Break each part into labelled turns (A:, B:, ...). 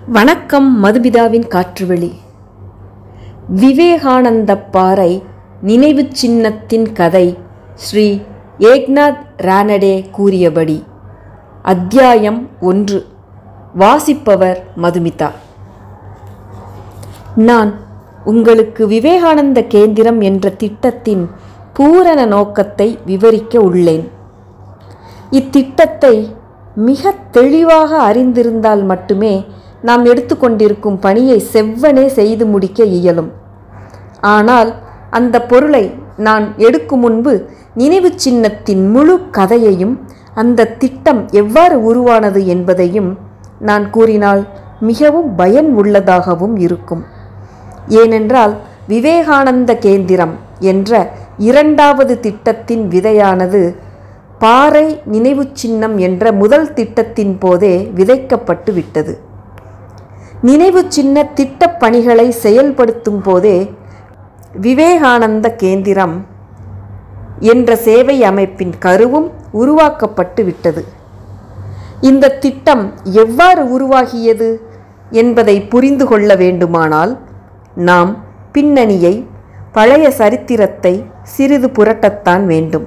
A: வணக்கம் மதுபிதாவின் காற்றுவெளி விவேகானந்த பாறை நினைவுச் சின்னத்தின் கதை ஸ்ரீ ஏக்நாத் ரானடே கூறியபடி அத்தியாயம் ஒன்று வாசிப்பவர் மதுமிதா நான் உங்களுக்கு விவேகானந்த கேந்திரம் என்ற திட்டத்தின் பூரண நோக்கத்தை விவரிக்க உள்ளேன் இத்திட்டத்தை மிக தெளிவாக அறிந்திருந்தால் மட்டுமே நாம் எடுத்துக்கொண்டிருக்கும் பணியை செவ்வனே செய்து முடிக்க இயலும் ஆனால் அந்த பொருளை நான் எடுக்கும் முன்பு நினைவுச் சின்னத்தின் முழு கதையையும் அந்த திட்டம் எவ்வாறு உருவானது என்பதையும் நான் கூறினால் மிகவும் பயன் உள்ளதாகவும் இருக்கும் ஏனென்றால் விவேகானந்த கேந்திரம் என்ற இரண்டாவது திட்டத்தின் விதையானது பாறை நினைவுச் சின்னம் என்ற முதல் திட்டத்தின் போதே விதைக்கப்பட்டு விட்டது நினைவு சின்ன திட்டப் பணிகளை செயல்படுத்தும் போதே விவேகானந்த கேந்திரம் என்ற சேவை அமைப்பின் கருவும் உருவாக்கப்பட்டு விட்டது இந்த திட்டம் எவ்வாறு உருவாகியது என்பதை புரிந்து கொள்ள வேண்டுமானால் நாம் பின்னணியை பழைய சரித்திரத்தை சிறிது புரட்டத்தான் வேண்டும்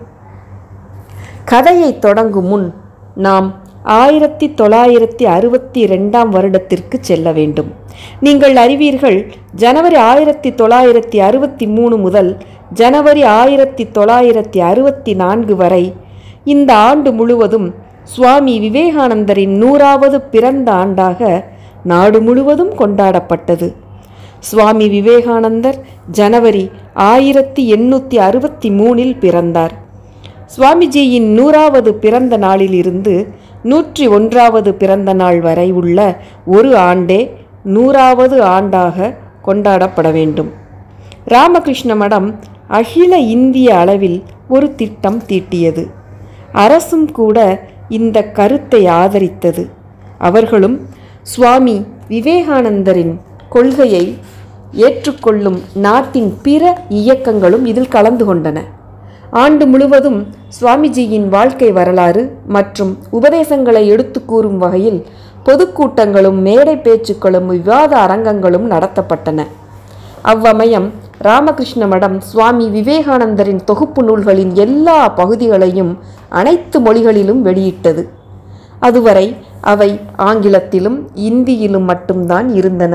A: கதையை தொடங்கும் முன் நாம் ஆயிரத்தி தொள்ளாயிரத்தி அறுபத்தி ரெண்டாம் வருடத்திற்கு செல்ல வேண்டும் நீங்கள் அறிவீர்கள் ஜனவரி ஆயிரத்தி தொள்ளாயிரத்தி அறுபத்தி மூணு முதல் ஜனவரி ஆயிரத்தி தொள்ளாயிரத்தி அறுபத்தி நான்கு வரை இந்த ஆண்டு முழுவதும் சுவாமி விவேகானந்தரின் நூறாவது பிறந்த ஆண்டாக நாடு முழுவதும் கொண்டாடப்பட்டது சுவாமி விவேகானந்தர் ஜனவரி ஆயிரத்தி எண்ணூற்றி அறுபத்தி மூணில் பிறந்தார் சுவாமிஜியின் நூறாவது பிறந்த நாளிலிருந்து நூற்றி ஒன்றாவது பிறந்த நாள் வரை உள்ள ஒரு ஆண்டே நூறாவது ஆண்டாக கொண்டாடப்பட வேண்டும் ராமகிருஷ்ண மடம் அகில இந்திய அளவில் ஒரு திட்டம் தீட்டியது அரசும் கூட இந்த கருத்தை ஆதரித்தது அவர்களும் சுவாமி விவேகானந்தரின் கொள்கையை ஏற்றுக்கொள்ளும் நாட்டின் பிற இயக்கங்களும் இதில் கலந்து கொண்டன ஆண்டு முழுவதும் சுவாமிஜியின் வாழ்க்கை வரலாறு மற்றும் உபதேசங்களை எடுத்து கூறும் வகையில் பொதுக்கூட்டங்களும் மேடை பேச்சுக்களும் விவாத அரங்கங்களும் நடத்தப்பட்டன அவ்வமயம் ராமகிருஷ்ண மடம் சுவாமி விவேகானந்தரின் தொகுப்பு நூல்களின் எல்லா பகுதிகளையும் அனைத்து மொழிகளிலும் வெளியிட்டது அதுவரை அவை ஆங்கிலத்திலும் இந்தியிலும் மட்டும்தான் இருந்தன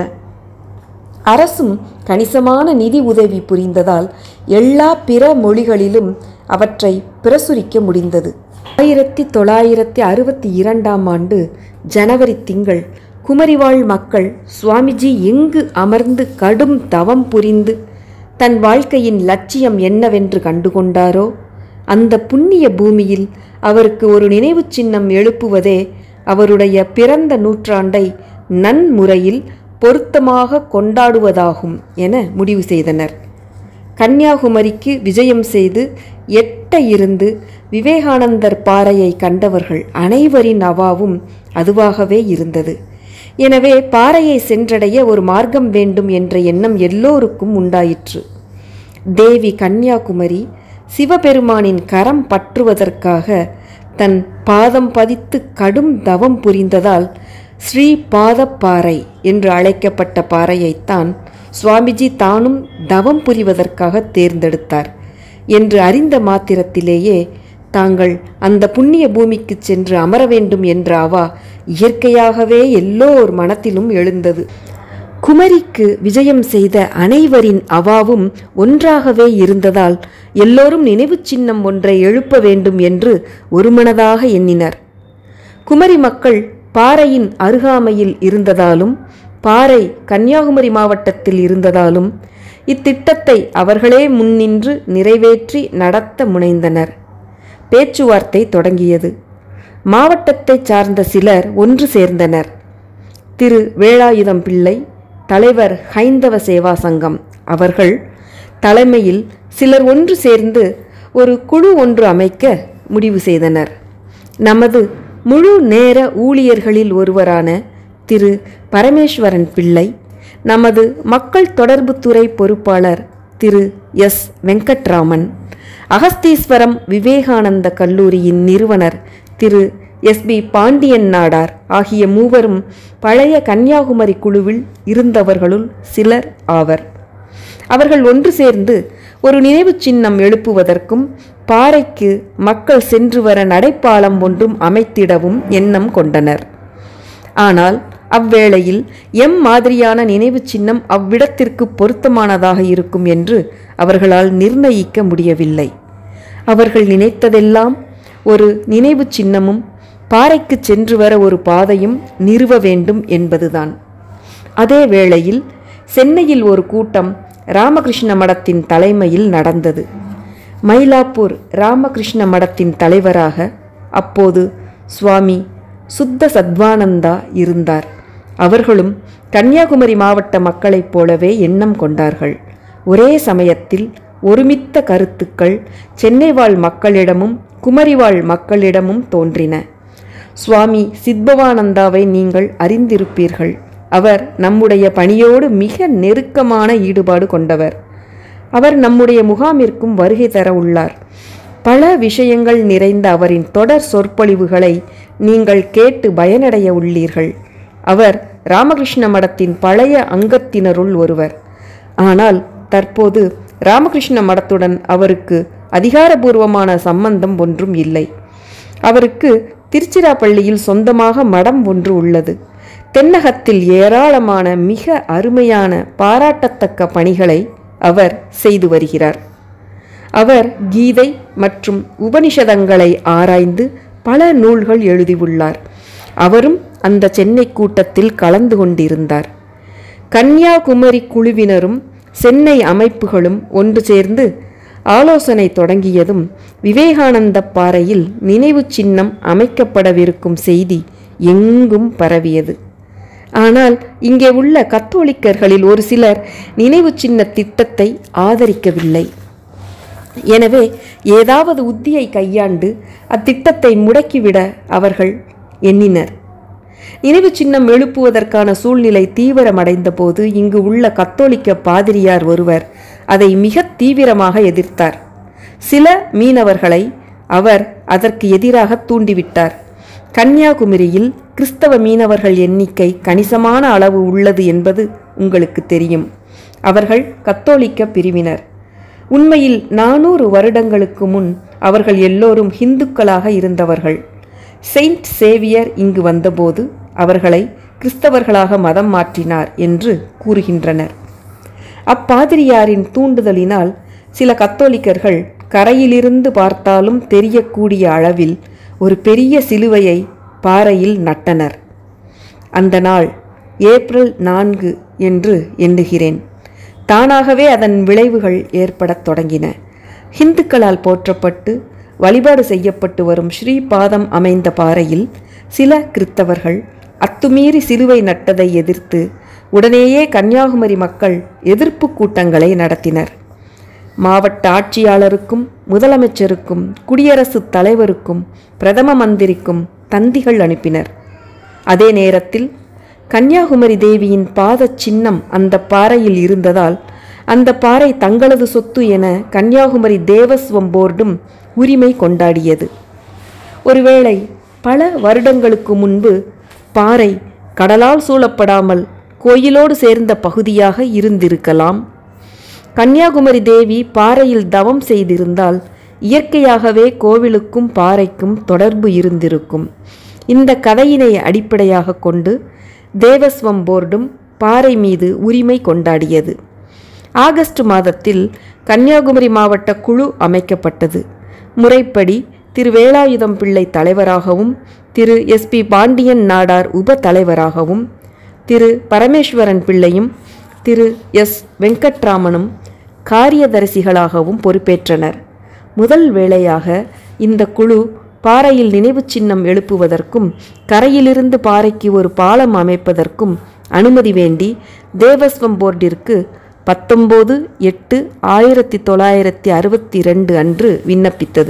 A: அரசும் கணிசமான நிதி உதவி புரிந்ததால் எல்லா பிற மொழிகளிலும் அவற்றை பிரசுரிக்க முடிந்தது ஆயிரத்தி தொள்ளாயிரத்தி அறுபத்தி இரண்டாம் ஆண்டு ஜனவரி திங்கள் குமரிவாழ் மக்கள் சுவாமிஜி எங்கு அமர்ந்து கடும் தவம் புரிந்து தன் வாழ்க்கையின் லட்சியம் என்னவென்று கண்டுகொண்டாரோ அந்த புண்ணிய பூமியில் அவருக்கு ஒரு நினைவுச் சின்னம் எழுப்புவதே அவருடைய பிறந்த நூற்றாண்டை நன்முறையில் பொருத்தமாக கொண்டாடுவதாகும் என முடிவு செய்தனர் கன்னியாகுமரிக்கு விஜயம் செய்து எட்ட இருந்து விவேகானந்தர் பாறையை கண்டவர்கள் அனைவரின் அவாவும் அதுவாகவே இருந்தது எனவே பாறையை சென்றடைய ஒரு மார்க்கம் வேண்டும் என்ற எண்ணம் எல்லோருக்கும் உண்டாயிற்று தேவி கன்னியாகுமரி சிவபெருமானின் கரம் பற்றுவதற்காக தன் பாதம் பதித்து கடும் தவம் புரிந்ததால் ஸ்ரீ பாதப்பாறை என்று அழைக்கப்பட்ட பாறையைத்தான் சுவாமிஜி தானும் தவம் புரிவதற்காக தேர்ந்தெடுத்தார் என்று அறிந்த மாத்திரத்திலேயே தாங்கள் அந்த புண்ணிய பூமிக்கு சென்று அமர வேண்டும் என்ற அவா இயற்கையாகவே எல்லோர் மனத்திலும் எழுந்தது குமரிக்கு விஜயம் செய்த அனைவரின் அவாவும் ஒன்றாகவே இருந்ததால் எல்லோரும் நினைவுச் சின்னம் ஒன்றை எழுப்ப வேண்டும் என்று ஒருமனதாக எண்ணினர் குமரி மக்கள் பாறையின் அருகாமையில் இருந்ததாலும் பாறை கன்னியாகுமரி மாவட்டத்தில் இருந்ததாலும் இத்திட்டத்தை அவர்களே முன்னின்று நிறைவேற்றி நடத்த முனைந்தனர் பேச்சுவார்த்தை தொடங்கியது மாவட்டத்தைச் சார்ந்த சிலர் ஒன்று சேர்ந்தனர் திரு வேலாயுதம் பிள்ளை தலைவர் ஹைந்தவ சேவா சங்கம் அவர்கள் தலைமையில் சிலர் ஒன்று சேர்ந்து ஒரு குழு ஒன்று அமைக்க முடிவு செய்தனர் நமது முழு நேர ஊழியர்களில் ஒருவரான திரு பரமேஸ்வரன் பிள்ளை நமது மக்கள் தொடர்புத்துறை பொறுப்பாளர் திரு எஸ் வெங்கட்ராமன் அகஸ்தீஸ்வரம் விவேகானந்த கல்லூரியின் நிறுவனர் திரு எஸ்பி பாண்டியன் நாடார் ஆகிய மூவரும் பழைய கன்னியாகுமரி குழுவில் இருந்தவர்களுள் சிலர் ஆவர் அவர்கள் ஒன்று சேர்ந்து ஒரு நினைவுச் சின்னம் எழுப்புவதற்கும் பாறைக்கு மக்கள் சென்று வர நடைப்பாலம் ஒன்றும் அமைத்திடவும் எண்ணம் கொண்டனர் ஆனால் அவ்வேளையில் எம் மாதிரியான நினைவுச் சின்னம் அவ்விடத்திற்கு பொருத்தமானதாக இருக்கும் என்று அவர்களால் நிர்ணயிக்க முடியவில்லை அவர்கள் நினைத்ததெல்லாம் ஒரு நினைவுச் சின்னமும் பாறைக்கு சென்று வர ஒரு பாதையும் நிறுவ வேண்டும் என்பதுதான் அதே வேளையில் சென்னையில் ஒரு கூட்டம் ராமகிருஷ்ண மடத்தின் தலைமையில் நடந்தது மயிலாப்பூர் ராமகிருஷ்ண மடத்தின் தலைவராக அப்போது சுவாமி சுத்த சத்வானந்தா இருந்தார் அவர்களும் கன்னியாகுமரி மாவட்ட மக்களைப் போலவே எண்ணம் கொண்டார்கள் ஒரே சமயத்தில் ஒருமித்த கருத்துக்கள் சென்னை வாழ் மக்களிடமும் குமரி வாழ் மக்களிடமும் தோன்றின சுவாமி சித்பவானந்தாவை நீங்கள் அறிந்திருப்பீர்கள் அவர் நம்முடைய பணியோடு மிக நெருக்கமான ஈடுபாடு கொண்டவர் அவர் நம்முடைய முகாமிற்கும் வருகை தர உள்ளார் பல விஷயங்கள் நிறைந்த அவரின் தொடர் சொற்பொழிவுகளை நீங்கள் கேட்டு பயனடைய உள்ளீர்கள் அவர் ராமகிருஷ்ண மடத்தின் பழைய அங்கத்தினருள் ஒருவர் ஆனால் தற்போது ராமகிருஷ்ண மடத்துடன் அவருக்கு அதிகாரபூர்வமான சம்பந்தம் ஒன்றும் இல்லை அவருக்கு திருச்சிராப்பள்ளியில் சொந்தமாக மடம் ஒன்று உள்ளது தென்னகத்தில் ஏராளமான மிக அருமையான பாராட்டத்தக்க பணிகளை அவர் செய்து வருகிறார் அவர் கீதை மற்றும் உபனிஷதங்களை ஆராய்ந்து பல நூல்கள் எழுதியுள்ளார் அவரும் அந்த சென்னை கூட்டத்தில் கலந்து கொண்டிருந்தார் கன்னியாகுமரி குழுவினரும் சென்னை அமைப்புகளும் ஒன்று சேர்ந்து ஆலோசனை தொடங்கியதும் விவேகானந்த பாறையில் நினைவு சின்னம் அமைக்கப்படவிருக்கும் செய்தி எங்கும் பரவியது ஆனால் இங்கே உள்ள கத்தோலிக்கர்களில் ஒரு சிலர் நினைவு சின்ன திட்டத்தை ஆதரிக்கவில்லை எனவே ஏதாவது உத்தியை கையாண்டு அத்திட்டத்தை முடக்கிவிட அவர்கள் எண்ணினர் நினைவு சின்னம் எழுப்புவதற்கான சூழ்நிலை தீவிரமடைந்த போது இங்கு உள்ள கத்தோலிக்க பாதிரியார் ஒருவர் அதை மிக தீவிரமாக எதிர்த்தார் சில மீனவர்களை அவர் அதற்கு எதிராக தூண்டிவிட்டார் கன்னியாகுமரியில் கிறிஸ்தவ மீனவர்கள் எண்ணிக்கை கணிசமான அளவு உள்ளது என்பது உங்களுக்கு தெரியும் அவர்கள் கத்தோலிக்க பிரிவினர் உண்மையில் நானூறு வருடங்களுக்கு முன் அவர்கள் எல்லோரும் இந்துக்களாக இருந்தவர்கள் செயின்ட் சேவியர் இங்கு வந்தபோது அவர்களை கிறிஸ்தவர்களாக மதம் மாற்றினார் என்று கூறுகின்றனர் அப்பாதிரியாரின் தூண்டுதலினால் சில கத்தோலிக்கர்கள் கரையிலிருந்து பார்த்தாலும் தெரியக்கூடிய அளவில் ஒரு பெரிய சிலுவையை பாறையில் நட்டனர் அந்த நாள் ஏப்ரல் நான்கு என்று எண்ணுகிறேன் தானாகவே அதன் விளைவுகள் ஏற்படத் தொடங்கின ஹிந்துக்களால் போற்றப்பட்டு வழிபாடு செய்யப்பட்டு வரும் ஸ்ரீபாதம் அமைந்த பாறையில் சில கிறித்தவர்கள் அத்துமீறி சிலுவை நட்டதை எதிர்த்து உடனேயே கன்னியாகுமரி மக்கள் எதிர்ப்பு கூட்டங்களை நடத்தினர் மாவட்ட ஆட்சியாளருக்கும் முதலமைச்சருக்கும் குடியரசுத் தலைவருக்கும் பிரதம மந்திரிக்கும் தந்திகள் அனுப்பினர் அதே நேரத்தில் கன்னியாகுமரி தேவியின் பாத சின்னம் அந்த பாறையில் இருந்ததால் அந்த பாறை தங்களது சொத்து என கன்னியாகுமரி தேவஸ்வம் போர்டும் உரிமை கொண்டாடியது ஒருவேளை பல வருடங்களுக்கு முன்பு பாறை கடலால் சூழப்படாமல் கோயிலோடு சேர்ந்த பகுதியாக இருந்திருக்கலாம் கன்னியாகுமரி தேவி பாறையில் தவம் செய்திருந்தால் இயற்கையாகவே கோவிலுக்கும் பாறைக்கும் தொடர்பு இருந்திருக்கும் இந்த கதையினை அடிப்படையாக கொண்டு தேவஸ்வம் போர்டும் பாறை மீது உரிமை கொண்டாடியது ஆகஸ்ட் மாதத்தில் கன்னியாகுமரி மாவட்ட குழு அமைக்கப்பட்டது முறைப்படி திரு வேலாயுதம் பிள்ளை தலைவராகவும் திரு எஸ்பி பாண்டியன் நாடார் உப தலைவராகவும் திரு பரமேஸ்வரன் பிள்ளையும் திரு எஸ் வெங்கட்ராமனும் காரியதரிசிகளாகவும் பொறுப்பேற்றனர் முதல் வேளையாக இந்த குழு பாறையில் நினைவுச் சின்னம் எழுப்புவதற்கும் கரையிலிருந்து பாறைக்கு ஒரு பாலம் அமைப்பதற்கும் அனுமதி வேண்டி தேவஸ்வம் போர்டிற்கு பத்தொம்போது எட்டு ஆயிரத்தி தொள்ளாயிரத்தி அறுபத்தி ரெண்டு அன்று விண்ணப்பித்தது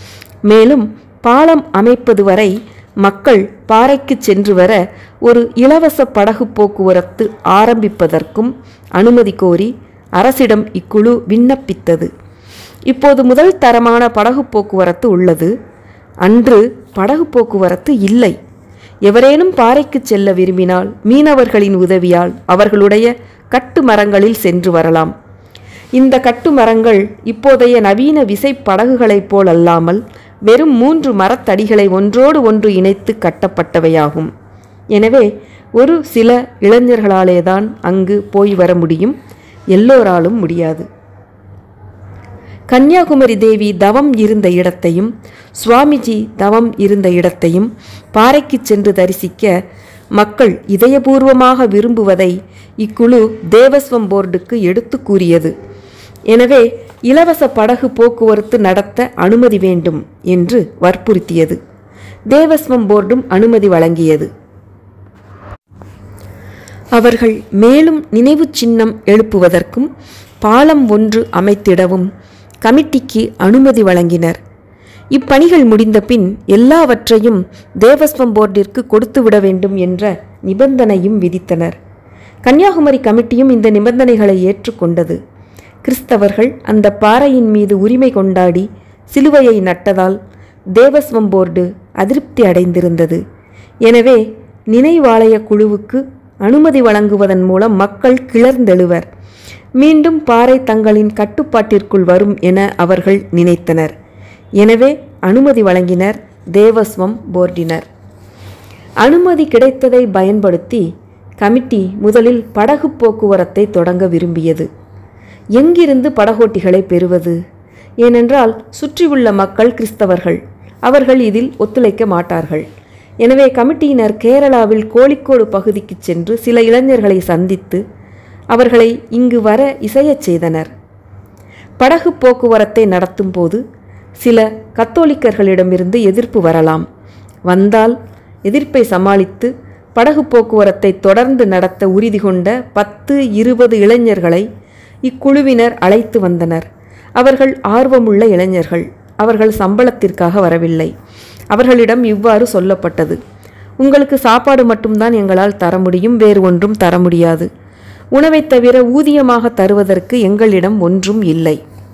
A: மேலும் பாலம் அமைப்பது வரை மக்கள் பாறைக்கு சென்று வர ஒரு இலவச படகு போக்குவரத்து ஆரம்பிப்பதற்கும் அனுமதி கோரி அரசிடம் இக்குழு விண்ணப்பித்தது இப்போது முதல் தரமான படகு போக்குவரத்து உள்ளது அன்று படகு போக்குவரத்து இல்லை எவரேனும் பாறைக்கு செல்ல விரும்பினால் மீனவர்களின் உதவியால் அவர்களுடைய கட்டு மரங்களில் சென்று வரலாம் இந்த கட்டுமரங்கள் இப்போதைய நவீன விசை படகுகளைப் போல் அல்லாமல் வெறும் மூன்று மரத்தடிகளை ஒன்றோடு ஒன்று இணைத்து கட்டப்பட்டவையாகும் எனவே ஒரு சில இளைஞர்களாலேதான் அங்கு போய் வர முடியும் எல்லோராலும் முடியாது கன்னியாகுமரி தேவி தவம் இருந்த இடத்தையும் சுவாமிஜி தவம் இருந்த இடத்தையும் பாறைக்கு சென்று தரிசிக்க மக்கள் இதயபூர்வமாக விரும்புவதை இக்குழு தேவஸ்வம் போர்டுக்கு எடுத்து கூறியது எனவே இலவச படகு போக்குவரத்து நடத்த அனுமதி வேண்டும் என்று வற்புறுத்தியது தேவஸ்வம் போர்டும் அனுமதி வழங்கியது அவர்கள் மேலும் நினைவு சின்னம் எழுப்புவதற்கும் பாலம் ஒன்று அமைத்திடவும் கமிட்டிக்கு அனுமதி வழங்கினர் இப்பணிகள் முடிந்த பின் எல்லாவற்றையும் தேவஸ்வம் போர்டிற்கு கொடுத்துவிட வேண்டும் என்ற நிபந்தனையும் விதித்தனர் கன்னியாகுமரி கமிட்டியும் இந்த நிபந்தனைகளை ஏற்றுக்கொண்டது கிறிஸ்தவர்கள் அந்த பாறையின் மீது உரிமை கொண்டாடி சிலுவையை நட்டதால் தேவஸ்வம் போர்டு அதிருப்தி அடைந்திருந்தது எனவே நினைவாலய குழுவுக்கு அனுமதி வழங்குவதன் மூலம் மக்கள் கிளர்ந்தெழுவர் மீண்டும் பாறை தங்களின் கட்டுப்பாட்டிற்குள் வரும் என அவர்கள் நினைத்தனர் எனவே அனுமதி வழங்கினர் தேவஸ்வம் போர்டினர் அனுமதி கிடைத்ததை பயன்படுத்தி கமிட்டி முதலில் படகு போக்குவரத்தை தொடங்க விரும்பியது எங்கிருந்து படகோட்டிகளை பெறுவது ஏனென்றால் சுற்றியுள்ள மக்கள் கிறிஸ்தவர்கள் அவர்கள் இதில் ஒத்துழைக்க மாட்டார்கள் எனவே கமிட்டியினர் கேரளாவில் கோழிக்கோடு பகுதிக்கு சென்று சில இளைஞர்களை சந்தித்து அவர்களை இங்கு வர இசையச் செய்தனர் படகு போக்குவரத்தை நடத்தும் போது சில கத்தோலிக்கர்களிடமிருந்து எதிர்ப்பு வரலாம் வந்தால் எதிர்ப்பை சமாளித்து படகு போக்குவரத்தை தொடர்ந்து நடத்த உறுதி கொண்ட பத்து இருபது இளைஞர்களை இக்குழுவினர் அழைத்து வந்தனர் அவர்கள் ஆர்வமுள்ள இளைஞர்கள் அவர்கள் சம்பளத்திற்காக வரவில்லை அவர்களிடம் இவ்வாறு சொல்லப்பட்டது உங்களுக்கு சாப்பாடு மட்டும்தான் எங்களால் தர முடியும் வேறு ஒன்றும் தர முடியாது உணவைத் தவிர ஊதியமாக தருவதற்கு எங்களிடம் ஒன்றும் இல்லை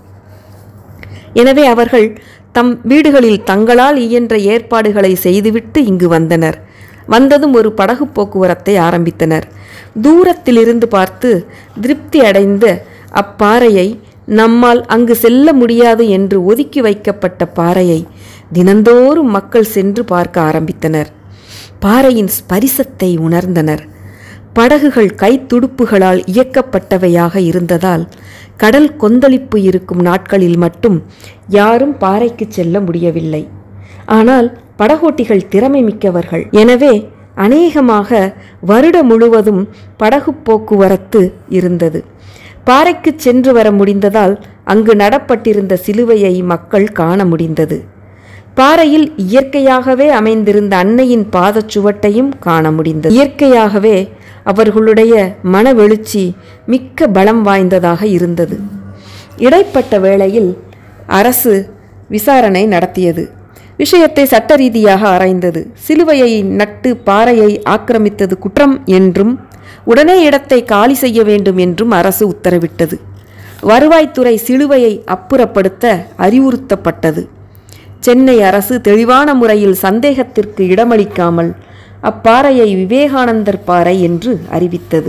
A: எனவே அவர்கள் தம் வீடுகளில் தங்களால் இயன்ற ஏற்பாடுகளை செய்துவிட்டு இங்கு வந்தனர் வந்ததும் ஒரு படகு போக்குவரத்தை ஆரம்பித்தனர் தூரத்திலிருந்து பார்த்து திருப்தி அடைந்த அப்பாறையை நம்மால் அங்கு செல்ல முடியாது என்று ஒதுக்கி வைக்கப்பட்ட பாறையை தினந்தோறும் மக்கள் சென்று பார்க்க ஆரம்பித்தனர் பாறையின் ஸ்பரிசத்தை உணர்ந்தனர் படகுகள் கைத்துடுப்புகளால் இயக்கப்பட்டவையாக இருந்ததால் கடல் கொந்தளிப்பு இருக்கும் நாட்களில் மட்டும் யாரும் பாறைக்கு செல்ல முடியவில்லை ஆனால் படகோட்டிகள் திறமை மிக்கவர்கள் எனவே அநேகமாக வருட முழுவதும் படகு போக்குவரத்து இருந்தது பாறைக்கு சென்று வர முடிந்ததால் அங்கு நடப்பட்டிருந்த சிலுவையை மக்கள் காண முடிந்தது பாறையில் இயற்கையாகவே அமைந்திருந்த அன்னையின் பாதச்சுவட்டையும் காண முடிந்தது இயற்கையாகவே அவர்களுடைய மனவெழுச்சி மிக்க பலம் வாய்ந்ததாக இருந்தது இடைப்பட்ட வேளையில் அரசு விசாரணை நடத்தியது விஷயத்தை சட்ட ரீதியாக ஆராய்ந்தது சிலுவையை நட்டு பாறையை ஆக்கிரமித்தது குற்றம் என்றும் உடனே இடத்தை காலி செய்ய வேண்டும் என்றும் அரசு உத்தரவிட்டது வருவாய்த்துறை சிலுவையை அப்புறப்படுத்த அறிவுறுத்தப்பட்டது சென்னை அரசு தெளிவான முறையில் சந்தேகத்திற்கு இடமளிக்காமல் அப்பாறையை விவேகானந்தர் பாறை என்று அறிவித்தது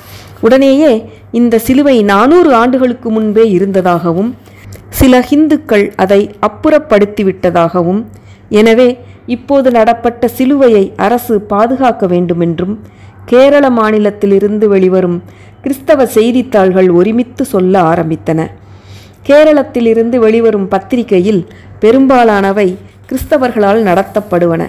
A: உடனேயே இந்த சிலுவை நானூறு ஆண்டுகளுக்கு முன்பே இருந்ததாகவும் சில ஹிந்துக்கள் அதை அப்புறப்படுத்திவிட்டதாகவும் எனவே இப்போது நடப்பட்ட சிலுவையை அரசு பாதுகாக்க வேண்டுமென்றும் கேரள மாநிலத்திலிருந்து வெளிவரும் கிறிஸ்தவ செய்தித்தாள்கள் ஒருமித்து சொல்ல ஆரம்பித்தன கேரளத்திலிருந்து வெளிவரும் பத்திரிகையில் பெரும்பாலானவை கிறிஸ்தவர்களால் நடத்தப்படுவன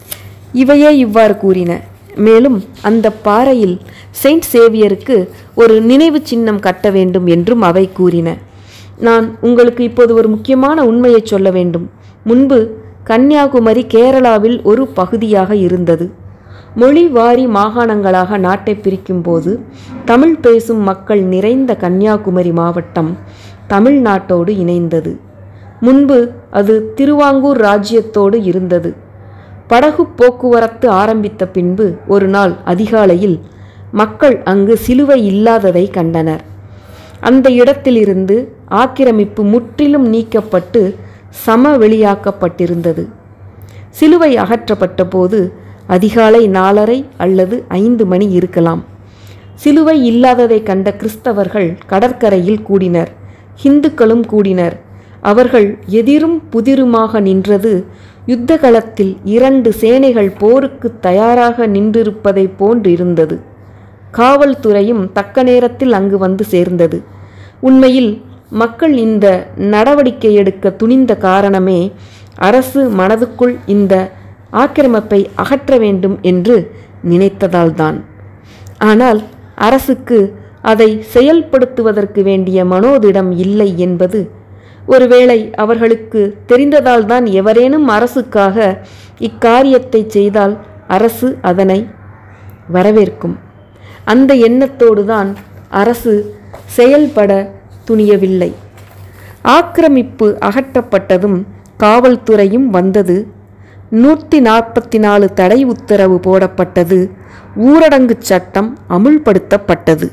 A: இவையே இவ்வாறு கூறின மேலும் அந்த பாறையில் செயின்ட் சேவியருக்கு ஒரு நினைவு சின்னம் கட்ட வேண்டும் என்றும் அவை கூறின நான் உங்களுக்கு இப்போது ஒரு முக்கியமான உண்மையை சொல்ல வேண்டும் முன்பு கன்னியாகுமரி கேரளாவில் ஒரு பகுதியாக இருந்தது மொழி வாரி மாகாணங்களாக நாட்டை பிரிக்கும்போது தமிழ் பேசும் மக்கள் நிறைந்த கன்னியாகுமரி மாவட்டம் தமிழ்நாட்டோடு இணைந்தது முன்பு அது திருவாங்கூர் ராஜ்யத்தோடு இருந்தது படகு போக்குவரத்து ஆரம்பித்த பின்பு ஒரு நாள் அதிகாலையில் மக்கள் அங்கு சிலுவை இல்லாததை கண்டனர் அந்த இடத்திலிருந்து ஆக்கிரமிப்பு முற்றிலும் நீக்கப்பட்டு சமவெளியாக்கப்பட்டிருந்தது சிலுவை அகற்றப்பட்ட போது அதிகாலை நாலரை அல்லது ஐந்து மணி இருக்கலாம் சிலுவை இல்லாததை கண்ட கிறிஸ்தவர்கள் கடற்கரையில் கூடினர் இந்துக்களும் கூடினர் அவர்கள் எதிரும் புதிருமாக நின்றது யுத்த களத்தில் இரண்டு சேனைகள் போருக்கு தயாராக நின்றிருப்பதைப் போன்றிருந்தது காவல்துறையும் தக்க நேரத்தில் அங்கு வந்து சேர்ந்தது உண்மையில் மக்கள் இந்த நடவடிக்கை எடுக்க துணிந்த காரணமே அரசு மனதுக்குள் இந்த ஆக்கிரமிப்பை அகற்ற வேண்டும் என்று நினைத்ததால்தான் ஆனால் அரசுக்கு அதை செயல்படுத்துவதற்கு வேண்டிய மனோதிடம் இல்லை என்பது ஒருவேளை அவர்களுக்கு தெரிந்ததால்தான் எவரேனும் அரசுக்காக இக்காரியத்தை செய்தால் அரசு அதனை வரவேற்கும் அந்த எண்ணத்தோடு தான் அரசு செயல்பட துணியவில்லை ஆக்கிரமிப்பு அகற்றப்பட்டதும் காவல்துறையும் வந்தது நூற்றி நாற்பத்தி நாலு தடை உத்தரவு போடப்பட்டது ஊரடங்கு சட்டம் அமுல்படுத்தப்பட்டது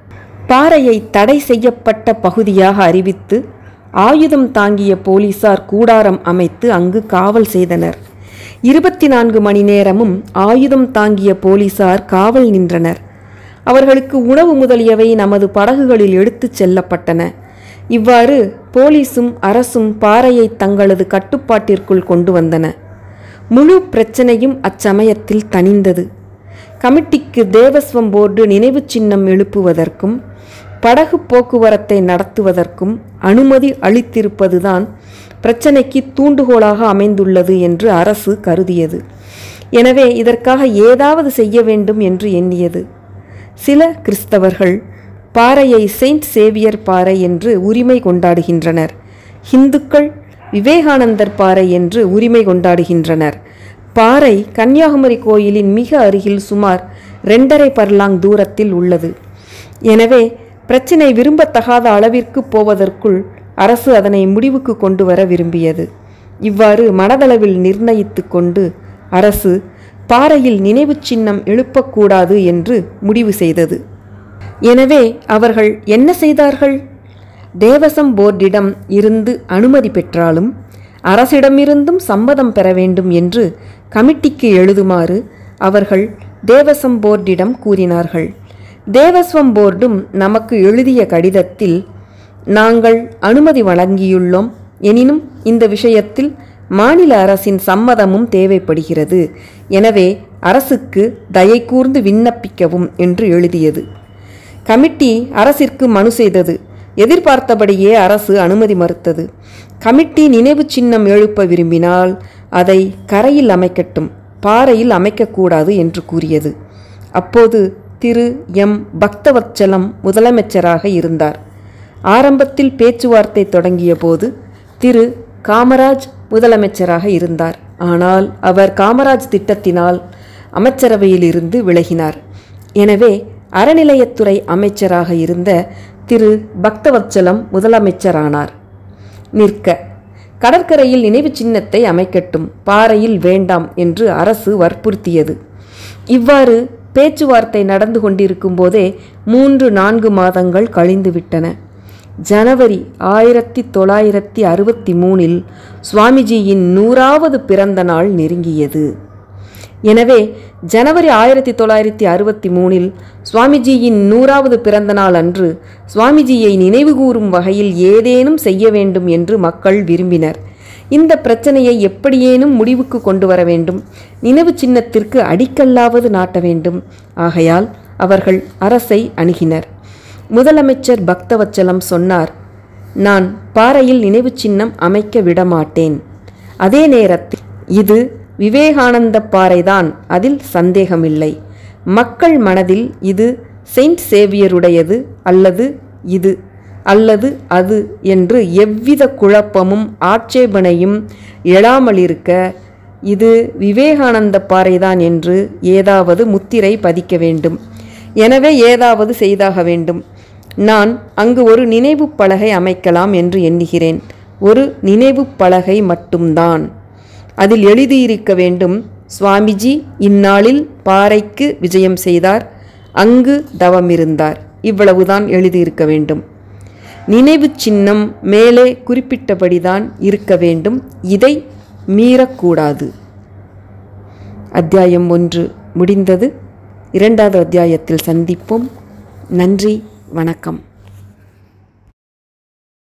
A: பாறையை தடை செய்யப்பட்ட பகுதியாக அறிவித்து ஆயுதம் தாங்கிய போலீசார் கூடாரம் அமைத்து அங்கு காவல் செய்தனர் இருபத்தி நான்கு மணி நேரமும் ஆயுதம் தாங்கிய போலீசார் காவல் நின்றனர் அவர்களுக்கு உணவு முதலியவை நமது படகுகளில் எடுத்துச் செல்லப்பட்டன இவ்வாறு போலீசும் அரசும் பாறையை தங்களது கட்டுப்பாட்டிற்குள் கொண்டு வந்தன முழு பிரச்சனையும் அச்சமயத்தில் தணிந்தது கமிட்டிக்கு தேவஸ்வம் போர்டு நினைவுச் சின்னம் எழுப்புவதற்கும் படகு போக்குவரத்தை நடத்துவதற்கும் அனுமதி அளித்திருப்பதுதான் பிரச்சனைக்கு தூண்டுகோலாக அமைந்துள்ளது என்று அரசு கருதியது எனவே இதற்காக ஏதாவது செய்ய வேண்டும் என்று எண்ணியது சில கிறிஸ்தவர்கள் பாறையை செயின்ட் சேவியர் பாறை என்று உரிமை கொண்டாடுகின்றனர் இந்துக்கள் விவேகானந்தர் பாறை என்று உரிமை கொண்டாடுகின்றனர் பாறை கன்னியாகுமரி கோயிலின் மிக அருகில் சுமார் ரெண்டரை பர்லாங் தூரத்தில் உள்ளது எனவே பிரச்சினை விரும்பத்தகாத அளவிற்கு போவதற்குள் அரசு அதனை முடிவுக்கு கொண்டு வர விரும்பியது இவ்வாறு மனதளவில் நிர்ணயித்து கொண்டு அரசு பாறையில் நினைவுச் சின்னம் எழுப்பக்கூடாது என்று முடிவு செய்தது எனவே அவர்கள் என்ன செய்தார்கள் தேவசம் போர்டிடம் இருந்து அனுமதி பெற்றாலும் அரசிடமிருந்தும் சம்மதம் பெற வேண்டும் என்று கமிட்டிக்கு எழுதுமாறு அவர்கள் தேவசம் போர்டிடம் கூறினார்கள் தேவஸ்வம் போர்டும் நமக்கு எழுதிய கடிதத்தில் நாங்கள் அனுமதி வழங்கியுள்ளோம் எனினும் இந்த விஷயத்தில் மாநில அரசின் சம்மதமும் தேவைப்படுகிறது எனவே அரசுக்கு தயை கூர்ந்து விண்ணப்பிக்கவும் என்று எழுதியது கமிட்டி அரசிற்கு மனு செய்தது எதிர்பார்த்தபடியே அரசு அனுமதி மறுத்தது கமிட்டி நினைவு சின்னம் எழுப்ப விரும்பினால் அதை கரையில் அமைக்கட்டும் பாறையில் அமைக்கக்கூடாது என்று கூறியது அப்போது திரு எம் பக்தவத்சலம் முதலமைச்சராக இருந்தார் ஆரம்பத்தில் பேச்சுவார்த்தை தொடங்கிய போது திரு காமராஜ் முதலமைச்சராக இருந்தார் ஆனால் அவர் காமராஜ் திட்டத்தினால் அமைச்சரவையிலிருந்து விலகினார் எனவே அறநிலையத்துறை அமைச்சராக இருந்த திரு பக்தவத்சலம் முதலமைச்சரானார் நிற்க கடற்கரையில் நினைவு சின்னத்தை அமைக்கட்டும் பாறையில் வேண்டாம் என்று அரசு வற்புறுத்தியது இவ்வாறு பேச்சுவார்த்தை நடந்து கொண்டிருக்கும் போதே மூன்று நான்கு மாதங்கள் கழிந்துவிட்டன ஜனவரி ஆயிரத்தி தொள்ளாயிரத்தி அறுபத்தி மூணில் சுவாமிஜியின் நூறாவது பிறந்த நாள் நெருங்கியது எனவே ஜனவரி ஆயிரத்தி தொள்ளாயிரத்தி அறுபத்தி மூணில் சுவாமிஜியின் நூறாவது பிறந்த நாள் அன்று சுவாமிஜியை நினைவுகூரும் வகையில் ஏதேனும் செய்ய வேண்டும் என்று மக்கள் விரும்பினர் இந்த பிரச்சனையை எப்படியேனும் முடிவுக்கு கொண்டு வர வேண்டும் நினைவு சின்னத்திற்கு அடிக்கல்லாவது நாட்ட வேண்டும் ஆகையால் அவர்கள் அரசை அணுகினர் முதலமைச்சர் பக்தவச்சலம் சொன்னார் நான் பாறையில் நினைவு சின்னம் அமைக்க விடமாட்டேன் அதே நேரத்தில் இது விவேகானந்த பாறைதான் அதில் சந்தேகமில்லை மக்கள் மனதில் இது செயின்ட் சேவியருடையது அல்லது இது அல்லது அது என்று எவ்வித குழப்பமும் ஆட்சேபனையும் எழாமலிருக்க இது விவேகானந்த பாறைதான் என்று ஏதாவது முத்திரை பதிக்க வேண்டும் எனவே ஏதாவது செய்தாக வேண்டும் நான் அங்கு ஒரு நினைவு பலகை அமைக்கலாம் என்று எண்ணுகிறேன் ஒரு நினைவு பலகை மட்டும்தான் அதில் எழுதியிருக்க வேண்டும் சுவாமிஜி இந்நாளில் பாறைக்கு விஜயம் செய்தார் அங்கு தவமிருந்தார் இவ்வளவுதான் எழுதியிருக்க வேண்டும் நினைவு சின்னம் மேலே குறிப்பிட்டபடிதான் இருக்க வேண்டும் இதை மீறக்கூடாது அத்தியாயம் ஒன்று முடிந்தது இரண்டாவது அத்தியாயத்தில் சந்திப்போம் நன்றி வணக்கம்